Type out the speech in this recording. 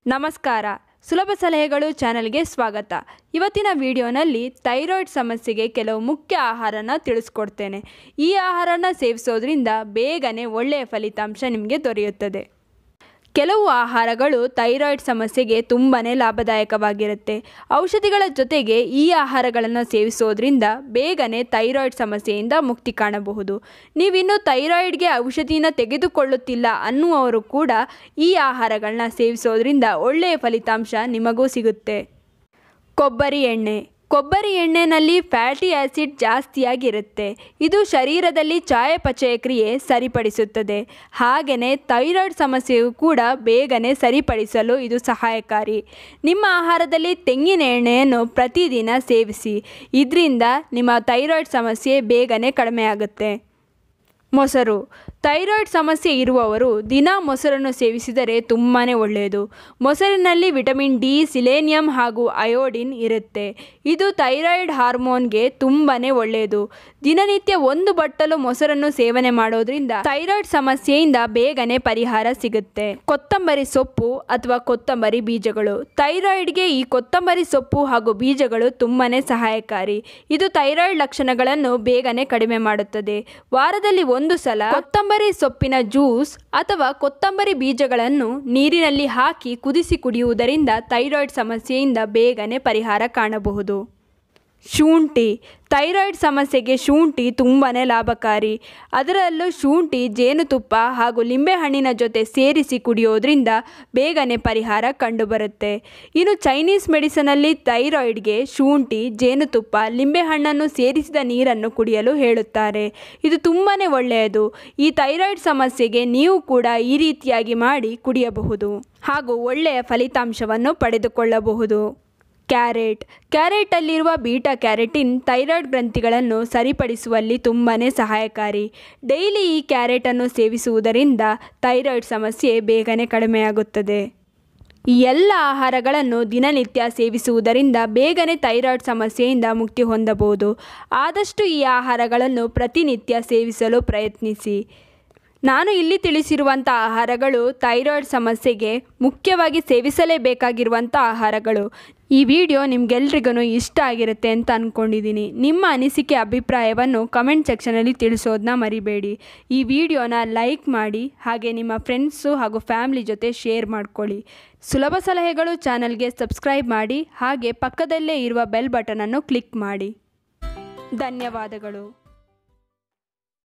ನಮಸ್ಕಾರ ಸುಲಭ ಸಲಹೆಗಳು ಚಾನಲ್ಗೆ ಸ್ವಾಗತ ಇವತ್ತಿನ ವಿಡಿಯೋನಲ್ಲಿ ಥೈರಾಯ್ಡ್ ಸಮಸ್ಯೆಗೆ ಕೆಲವು ಮುಖ್ಯ ಆಹಾರನ ತಿಳಿಸ್ಕೊಡ್ತೇನೆ ಈ ಆಹಾರನ ಸೇವಿಸೋದ್ರಿಂದ ಬೇಗನೆ ಒಳ್ಳೆಯ ಫಲಿತಾಂಶ ನಿಮಗೆ ದೊರೆಯುತ್ತದೆ ಕೆಲವು ಆಹಾರಗಳು ಥೈರಾಯ್ಡ್ ಸಮಸ್ಯೆಗೆ ತುಂಬಾ ಲಾಭದಾಯಕವಾಗಿರುತ್ತೆ ಔಷಧಿಗಳ ಜೊತೆಗೆ ಈ ಆಹಾರಗಳನ್ನು ಸೇವಿಸೋದ್ರಿಂದ ಬೇಗನೆ ಥೈರಾಯ್ಡ್ ಸಮಸ್ಯೆಯಿಂದ ಮುಕ್ತಿ ಕಾಣಬಹುದು ನೀವಿನ್ನೂ ಥೈರಾಯ್ಡ್ಗೆ ಔಷಧಿನ ತೆಗೆದುಕೊಳ್ಳುತ್ತಿಲ್ಲ ಅನ್ನುವರು ಕೂಡ ಈ ಆಹಾರಗಳನ್ನ ಸೇವಿಸೋದ್ರಿಂದ ಒಳ್ಳೆಯ ಫಲಿತಾಂಶ ನಿಮಗೂ ಸಿಗುತ್ತೆ ಕೊಬ್ಬರಿ ಎಣ್ಣೆ ಕೊಬ್ಬರಿ ಎಣ್ಣೆನಲ್ಲಿ ಫ್ಯಾಟಿ ಆ್ಯಸಿಡ್ ಜಾಸ್ತಿಯಾಗಿರುತ್ತೆ ಇದು ಶರೀರದಲ್ಲಿ ಚಯಾಪಚಯ ಕ್ರಿಯೆ ಸರಿಪಡಿಸುತ್ತದೆ ಹಾಗೆಯೇ ಥೈರಾಯ್ಡ್ ಸಮಸ್ಯೆಯು ಕೂಡ ಬೇಗನೆ ಸರಿಪಡಿಸಲು ಇದು ಸಹಾಯಕಾರಿ ನಿಮ್ಮ ಆಹಾರದಲ್ಲಿ ತೆಂಗಿನ ಎಣ್ಣೆಯನ್ನು ಪ್ರತಿದಿನ ಸೇವಿಸಿ ಇದರಿಂದ ನಿಮ್ಮ ಥೈರಾಯ್ಡ್ ಸಮಸ್ಯೆ ಬೇಗನೆ ಕಡಿಮೆ ಆಗುತ್ತೆ ಮೊಸರು ಥೈರಾಯ್ಡ್ ಸಮಸ್ಯೆ ಇರುವವರು ದಿನ ಮೊಸರನ್ನು ಸೇವಿಸಿದರೆ ತುಂಬಾ ಒಳ್ಳೆಯದು ಮೊಸರಿನಲ್ಲಿ ವಿಟಮಿನ್ ಡಿ ಸಿಲೇನಿಯಂ ಹಾಗೂ ಅಯೋಡಿನ್ ಇರುತ್ತೆ ಇದು ಥೈರಾಯ್ಡ್ ಹಾರ್ಮೋನ್ಗೆ ತುಂಬಾ ಒಳ್ಳೆಯದು ದಿನನಿತ್ಯ ಒಂದು ಬಟ್ಟಲು ಮೊಸರನ್ನು ಸೇವನೆ ಮಾಡೋದ್ರಿಂದ ಥೈರಾಯ್ಡ್ ಸಮಸ್ಯೆಯಿಂದ ಬೇಗನೆ ಪರಿಹಾರ ಸಿಗುತ್ತೆ ಕೊತ್ತಂಬರಿ ಸೊಪ್ಪು ಅಥವಾ ಕೊತ್ತಂಬರಿ ಬೀಜಗಳು ಥೈರಾಯ್ಡ್ಗೆ ಈ ಕೊತ್ತಂಬರಿ ಸೊಪ್ಪು ಹಾಗೂ ಬೀಜಗಳು ತುಂಬಾ ಸಹಾಯಕಾರಿ ಇದು ಥೈರಾಯ್ಡ್ ಲಕ್ಷಣಗಳನ್ನು ಬೇಗನೆ ಕಡಿಮೆ ಮಾಡುತ್ತದೆ ವಾರದಲ್ಲಿ ಒಂದು ಸಲ ಕೊತ್ತಂಬರಿ ಸೊಪ್ಪಿನ ಜ್ಯೂಸ್ ಅಥವಾ ಕೊತ್ತಂಬರಿ ಬೀಜಗಳನ್ನು ನೀರಿನಲ್ಲಿ ಹಾಕಿ ಕುದಿಸಿ ಕುಡಿಯುವುದರಿಂದ ಥೈರಾಯ್ಡ್ ಸಮಸ್ಯೆಯಿಂದ ಬೇಗನೆ ಪರಿಹಾರ ಕಾಣಬಹುದು ಶುಂಠಿ ಥೈರಾಯ್ಡ್ ಸಮಸ್ಯೆಗೆ ಶುಂಠಿ ತುಂಬಾ ಲಾಭಕಾರಿ ಅದರಲ್ಲೂ ಶುಂಠಿ ಜೇನುತುಪ್ಪ ಹಾಗೂ ಲಿಂಬೆಹಣ್ಣಿನ ಜೊತೆ ಸೇರಿಸಿ ಕುಡಿಯೋದ್ರಿಂದ ಬೇಗನೆ ಪರಿಹಾರ ಕಂಡುಬರುತ್ತೆ ಇನ್ನು ಚೈನೀಸ್ ಮೆಡಿಸನಲ್ಲಿ ಥೈರಾಯ್ಡ್ಗೆ ಶುಂಠಿ ಜೇನುತುಪ್ಪ ಲಿಂಬೆಹಣ್ಣನ್ನು ಸೇರಿಸಿದ ನೀರನ್ನು ಕುಡಿಯಲು ಹೇಳುತ್ತಾರೆ ಇದು ತುಂಬಾ ಒಳ್ಳೆಯದು ಈ ಥೈರಾಯ್ಡ್ ಸಮಸ್ಯೆಗೆ ನೀವು ಕೂಡ ಈ ರೀತಿಯಾಗಿ ಮಾಡಿ ಕುಡಿಯಬಹುದು ಹಾಗೂ ಒಳ್ಳೆಯ ಫಲಿತಾಂಶವನ್ನು ಪಡೆದುಕೊಳ್ಳಬಹುದು ಕ್ಯಾರೆಟ್ ಕ್ಯಾರೆಟಲ್ಲಿರುವ ಬೀಟಾ ಕ್ಯಾರೆಟಿನ್ ಥೈರಾಯ್ಡ್ ಗ್ರಂಥಿಗಳನ್ನು ಸರಿಪಡಿಸುವಲ್ಲಿ ತುಂಬಾ ಸಹಾಯಕಾರಿ ಡೈಲಿ ಈ ಕ್ಯಾರೆಟನ್ನು ಸೇವಿಸುವುದರಿಂದ ಥೈರಾಯ್ಡ್ ಸಮಸ್ಯೆ ಬೇಗನೆ ಕಡಿಮೆಯಾಗುತ್ತದೆ ಈ ಎಲ್ಲ ಆಹಾರಗಳನ್ನು ದಿನನಿತ್ಯ ಸೇವಿಸುವುದರಿಂದ ಬೇಗನೆ ಥೈರಾಯ್ಡ್ ಸಮಸ್ಯೆಯಿಂದ ಮುಕ್ತಿ ಹೊಂದಬಹುದು ಆದಷ್ಟು ಈ ಆಹಾರಗಳನ್ನು ಪ್ರತಿನಿತ್ಯ ಸೇವಿಸಲು ಪ್ರಯತ್ನಿಸಿ ನಾನು ಇಲ್ಲಿ ತಿಳಿಸಿರುವಂಥ ಆಹಾರಗಳು ಥೈರಾಯ್ಡ್ ಸಮಸ್ಯೆಗೆ ಮುಖ್ಯವಾಗಿ ಸೇವಿಸಲೇಬೇಕಾಗಿರುವಂಥ ಆಹಾರಗಳು ಈ ವಿಡಿಯೋ ನಿಮ್ಗೆಲ್ರಿಗೂ ಇಷ್ಟ ಆಗಿರುತ್ತೆ ಅಂತ ಅಂದ್ಕೊಂಡಿದ್ದೀನಿ ನಿಮ್ಮ ಅನಿಸಿಕೆ ಅಭಿಪ್ರಾಯವನ್ನು ಕಮೆಂಟ್ ಸೆಕ್ಷನಲ್ಲಿ ತಿಳಿಸೋದನ್ನ ಮರಿಬೇಡಿ ಈ ವಿಡಿಯೋನ ಲೈಕ್ ಮಾಡಿ ಹಾಗೆ ನಿಮ್ಮ ಫ್ರೆಂಡ್ಸು ಹಾಗೂ ಫ್ಯಾಮ್ಲಿ ಜೊತೆ ಶೇರ್ ಮಾಡ್ಕೊಳ್ಳಿ ಸುಲಭ ಸಲಹೆಗಳು ಚಾನಲ್ಗೆ ಸಬ್ಸ್ಕ್ರೈಬ್ ಮಾಡಿ ಹಾಗೆ ಪಕ್ಕದಲ್ಲೇ ಇರುವ ಬೆಲ್ ಬಟನನ್ನು ಕ್ಲಿಕ್ ಮಾಡಿ ಧನ್ಯವಾದಗಳು